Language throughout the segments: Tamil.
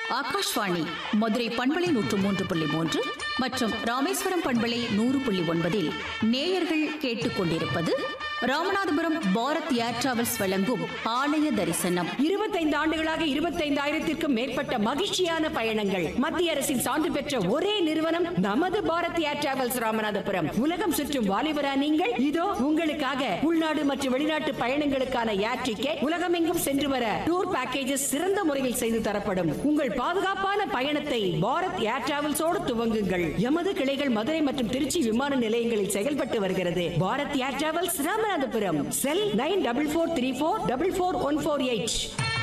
ஆகாஷ்வாணி மதுரை பண்பலை நூற்று மூன்று புள்ளி மூன்று மற்றும் ராமேஸ்வரம் பண்பலை நூறு புள்ளி ஒன்பதில் நேயர்கள் கேட்டுக்கொண்டிருப்பது ராமநாதபுரம் பாரத் ஏர் டிராவல்ஸ் வழங்கும் ஆலய தரிசனம் இருபத்தைந்து ஆண்டுகளாக இருபத்தைந்தாயிரத்திற்கும் மேற்பட்ட மகிழ்ச்சியான பயணங்கள் மத்திய அரசின் சான்று பெற்ற ஒரே நிறுவனம் நமது பாரத் ஏர் டிராவல்ஸ் ராமநாதபுரம் உலகம் சுற்றும் வாலிபரா நீங்கள் இதோ உங்களுக்காக உள்நாடு மற்றும் வெளிநாட்டு பயணங்களுக்கான ஏர் டிக்கெட் உலகமெங்கும் சென்று வர டூர் பேக்கேஜஸ் சிறந்த முறையில் செய்து தரப்படும் உங்கள் பாதுகாப்பான பயணத்தை பாரத் ஏர் டிராவல்ஸோடு துவங்குங்கள் எமது கிளைகள் மதுரை மற்றும் திருச்சி விமான நிலையங்களில் செயல்பட்டு வருகிறது Bharat air travels Ramanathapuram cell nine double four three four double four one four eight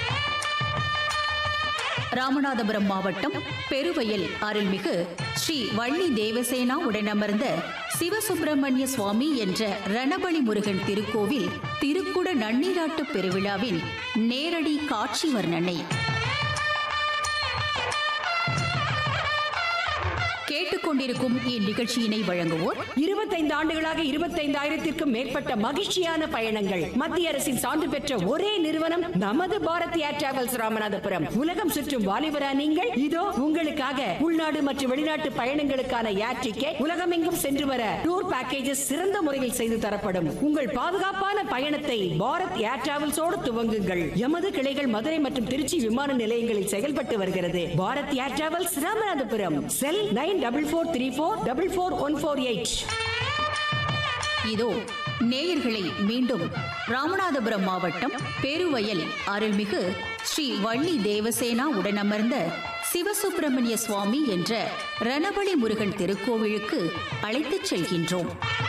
Ramanathapuram மாவட்டம் பெருவயல் அருள்மிகு ஸ்ரீ வள்ளி தேவசேனா உடனமர்ந்த சிவசுப்பிரமணிய சுவாமி என்ற ரணபலி முருகன் திருக்கோவில் திருக்குட நன்னீராட்டு பெருவிழாவின் நேரடி காட்சி வர்ணனை கேட்டுக்கொண்டிருக்கும் இந்நிகழ்ச்சியினை வழங்குவோர் இருபத்தைந்து ஆண்டுகளாக இருபத்தைந்தாயிரத்திற்கும் மேற்பட்ட மகிழ்ச்சியான பயணங்கள் மத்திய அரசின் சான்று பெற்ற ஒரே நிறுவனம் நமது பாரத் ஏர் டிராவல்ஸ் ராமநாதபுரம் உலகம் சுற்றும் வாலிபரா நீங்கள் இதோ உங்களுக்காக உள்நாடு மற்றும் வெளிநாட்டு பயணங்களுக்கான ஏர் டிக்கெட் உலகமெங்கும் சென்று வர டூர் பேக்கேஜஸ் சிறந்த முறையில் செய்து தரப்படும் உங்கள் பாதுகாப்பான பயணத்தை பாரத் ஏர் டிராவல்ஸோடு துவங்குங்கள் எமது கிளைகள் மதுரை மற்றும் திருச்சி விமான நிலையங்களில் செயல்பட்டு வருகிறது Bharat air travels Ramanathapuram cell nine double four three four double four one four eight இதோ நேயர்களை மீண்டும் ராமநாதபுரம் மாவட்டம் பெருவயல் அருள்மிகு ஸ்ரீ வள்ளி தேவசேனா உடனமர்ந்த சிவசுப்பிரமணிய சுவாமி என்ற ரணபலி முருகன் திருக்கோவிலுக்கு அழைத்துச் செல்கின்றோம்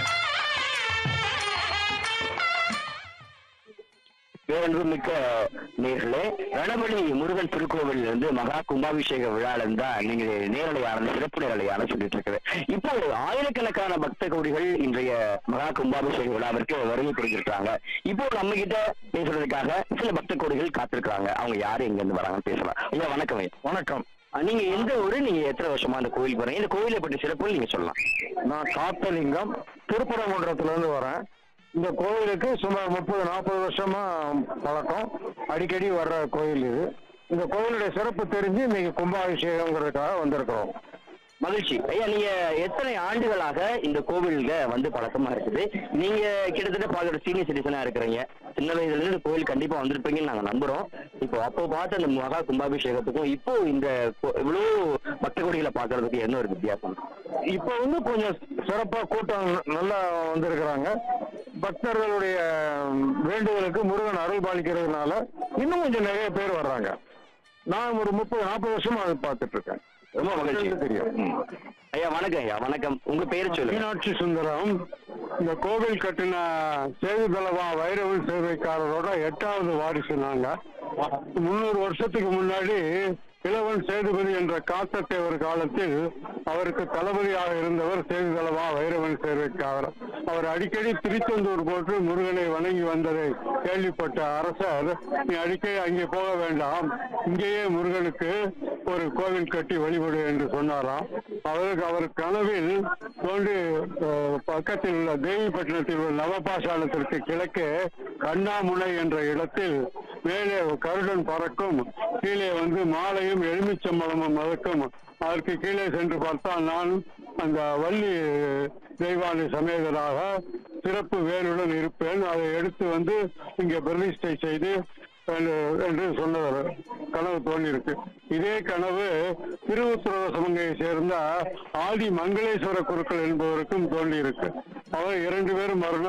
பேரன்பு மிக்க நேர்களே ரணபலி முருகன் திருக்கோவில் இருந்து மகா கும்பாபிஷேக விழால தான் நீங்க நேரலையான சிறப்பு நேரலையான சொல்லிட்டு இருக்குது இப்போ ஆயிரக்கணக்கான பக்த கோடிகள் இன்றைய மகா கும்பாபிஷேக விழாவிற்கு வருகை புரிஞ்சிருக்காங்க இப்போ நம்ம கிட்ட பேசுறதுக்காக சில பக்த கோடிகள் காத்திருக்காங்க அவங்க யாரு எங்க இருந்து வராங்கன்னு பேசலாம் ஐயா வணக்கம் ஐயா வணக்கம் அஹ் நீங்க எந்த ஊரு நீங்க எத்தனை வருஷமா அந்த கோயிலுக்கு வரீங்க இந்த கோயிலை பற்றி சிறப்பு நீங்க சொல்லலாம் நான் காத்தலிங்கம் திருப்பரங்குன்றத்துல இருந்து வரேன் இந்த கோயிலுக்கு சுமார் முப்பது நாற்பது வருஷமா பழக்கம் அடிக்கடி வர்ற கோயில் இது இந்த கோயிலுடைய சிறப்பு தெரிஞ்சு இன்னைக்கு கும்பாபிஷேகங்கிறதுக்காக வந்திருக்கிறோம் மகிழ்ச்சி ஐயா நீங்க எத்தனை ஆண்டுகளாக இந்த கோவில்ல வந்து பழக்கமா இருக்குது நீங்க கிட்டத்தட்ட பாக்குற சீனியர் சிட்டிசனா இருக்கிறீங்க சின்ன வயதுல இருந்து இந்த கோவில் கண்டிப்பா வந்திருப்பீங்கன்னு நாங்க நம்புறோம் இப்போ அப்போ பார்த்த அந்த மகா கும்பாபிஷேகத்துக்கும் இப்போ இந்த கோ- இவ்வளவு பக்த கோடிகளை பாக்குறதுக்கு என்ன ஒரு வித்தியாசம் இப்போ வந்து கொஞ்சம் சிறப்பா கூட்டம் நல்லா வந்திருக்கிறாங்க பக்தர்களுடைய வேண்டுதலுக்கு முருகன் அருள் பாலிக்கிறதுனால இன்னும் கொஞ்சம் நிறைய பேர் வர்றாங்க நான் ஒரு முப்பது நாற்பது வருஷமா அதை பார்த்துட்டு இருக்கேன் ரொம்ப மகிழ்ச்சி தெரியும் ம். ஐயா வணக்கம் ஐயா வணக்கம் உங்க பேர் சொல்லுங்க மீனாட்சி சுந்தரம் இந்த கோவில் கட்டின சேதுதலவா வைரவன் சேவைக்காரரோட எட்டாவது வாரிசு நாங்க முன்னூறு வருஷத்துக்கு முன்னாடி இளவன் சேதுபதி என்ற காத்தத்தேவர் காலத்தில் அவருக்கு தளபதியாக இருந்தவர் சேதுதலவா வைரவன் சேவைக்காரர் அவர் அடிக்கடி திருச்செந்தூர் போட்டு முருகனை வணங்கி வந்ததை கேள்விப்பட்ட அரசர் நீ அடிக்கடி அங்கே போக வேண்டாம் இங்கேயே முருகனுக்கு ஒரு கோவில் கட்டி வழிபடு என்று சொன்னாராம் அவருக்கு அவர் கனவில் தோன்றி அஹ், பக்கத்தில் உள்ள தேவிப்பட்டினத்தில் உள்ள நவபாசாலத்திற்கு கிழக்கே கண்ணாமுனை என்ற இடத்தில் மேலே கருடன் பறக்கும் கீழே வந்து மாலையும் எலுமிச்சம்பழமும் மதக்கும் அதற்கு கீழே சென்று பார்த்தால் நான் அந்த வள்ளி தெய்வானை சமேதராக சிறப்பு வேலுடன் இருப்பேன் அதை எடுத்து வந்து இங்கே பிரதிஷ்டை செய்து என்று- என்று சொன்னவர் கனவு தோன்றியிருக்கு இதே கனவு திருவுத்திரவ சமங்கையை சேர்ந்த ஆதி மங்களேஸ்வர குருக்கள் என்பவருக்கும் தோன்றியிருக்கு அவர் இரண்டு பேரும் மறுநாள்